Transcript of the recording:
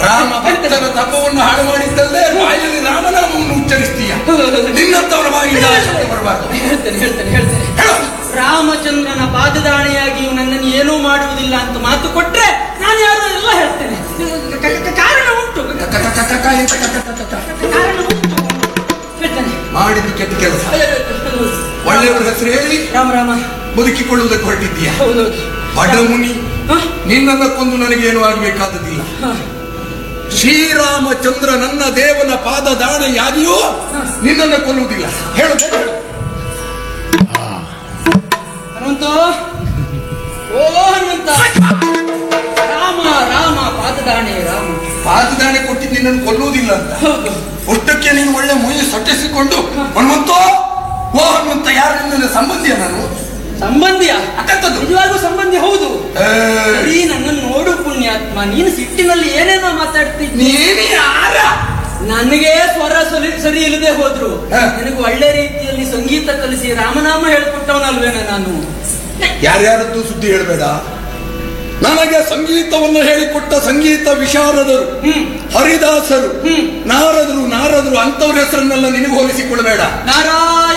ರಾಮ ಭಕ್ತರ ತಪವನ್ನು ಹಾಳು ಮಾಡಿದ್ದಲ್ಲೇ ಬಾಯಲ್ಲಿ ರಾಮನಾಮವನ್ನು ಉಚ್ಚರಿಸ್ತೀಯ ನಿನ್ನಂತವರ ಬಾಯಿಂದ ಆ ಶಬ್ದ ಬರಬಾರದು ಹೇಳ್ತೇನೆ ಹೇಳ್ತೇನೆ ಹೇಳ್ತೇನೆ ಹೇಳು. ರಾಮಚಂದ್ರನ ಪಾದದಾಣೆಯಾಗಿಯೂ ನನ್ನನ್ನು ಏನೂ ಮಾಡುವುದಿಲ್ಲ ಅಂತ ಮಾತು ಕೊಟ್ರೆ ನಾನು ಯಾರು ಎಲ್ಲ ಹೇಳ್ತೇನೆ ಕ- ಕ- ಕಾರಣ ಉಂಟು ಕ- ಕ- ಕ- ಕ- ಕ- ಎಂತ ಕ- ಕ- ಕ- ಕ- ಕ- ಕಾರಣ ಉಂಟು ಹೇಳ್ತೇನೆ ಮಾಡಿದ್ದು ಕೆಟ್ಟ ಕೆಲಸ ಅಯ್ಯೋ, ಅಯ್ಯೋ, ಅಯ್ಯೋ. ಒಳ್ಳೆಯವರ ಹೆಸರು ಹೇಳಿ ರಾಮ ರಾಮ ಬದುಕಿಕೊಳ್ಳುವುದಕ್ಕೆ ಹೊರಟಿದ್ದೀಯ ಹೌದೌದು ಬಡ ಮುನಿ ಹ? ನಿನ್ನನ್ನ ಕೊಂದು ನನಗೇನು ಆಗಬೇಕಾದದಿಲ್ಲ ಹ. ಶ್ರೀರಾಮಚಂದ್ರ ನನ್ನ ದೇವನ ಪಾದ ದಾಣೆಯಾಗಿಯೂ ನಿನ್ನನ್ನು ಕೊಲ್ಲುವುದಿಲ್ಲ ಹೇಳು ಹೇಳು. ಹನುಮಂತ ಓ ಹನುಮಂತ ರಾಮ ರಾಮ ಪಾದದಾಣೆ ರಾಮ ಪಾದದಾಣೆ ಕೊಟ್ಟಿದ್ದು ನಿನ್ನನ್ನು ಕೊಲ್ಲುವುದಿಲ್ಲ ಅಂತ ಹೌದು ಅಷ್ಟಕ್ಕೆ ನೀನು ಒಳ್ಳೆ ಮುಯಿ ಸಟ್ಟಿಸಿಕೊಂಡು ಹನುಮಂತ ಓ ಹನುಮಂತ ಯಾರು ನಿನ್ನ ಸಂಬಂಧಿಯ ನಾನು ಸಂಬಂಧಿಯ ಅಕ್ಕಂತದ್ದು ನಿಜವಾಗೂ ಸಂಬಂಧಿ ಹೌದು ಏ, ಸರಿ ನನ್ನನ್ನು ನೋಡು ಪುಣ್ಯಾತ್ಮ ನೀನು ಸಿಟ್ಟಿನಲ್ಲಿ ಏನೇನೋ ಮಾತಾಡ್ತಿದ್ದಿ ನೀನು ಯಾರ ನನಗೆ ಸ್ವರ ಸರಿ ಸರಿ ಇಲ್ಲದೆ ಹೋದ್ರು ಹ. ನನಗೆ ಒಳ್ಳೆ ರೀತಿಯಲ್ಲಿ ಸಂಗೀತ ಕಲಿಸಿ ರಾಮನಾಮ ಹೇಳ್ಕೊಟ್ಟವನಲ್ವೇನ ನಾನು ಯಾರ್ಯಾರದ್ದು ಸುದ್ದಿ ಹೇಳಬೇಡ ನನಗೆ ಸಂಗೀತವನ್ನು ಹೇಳಿಕೊಟ್ಟ ಸಂಗೀತ ವಿಶಾರದರು ಹ್ಮ್ ಹರಿದಾಸರು ಹ್ಮ್. ನಾರದರು ನಾರದರು ಅಂತವ್ರ ಹೆಸರನ್ನೆಲ್ಲ ನಿನಗೆ ಹೋಲಿಸಿಕೊಳ್ಳಬೇಡ ನಾರಾಯಣ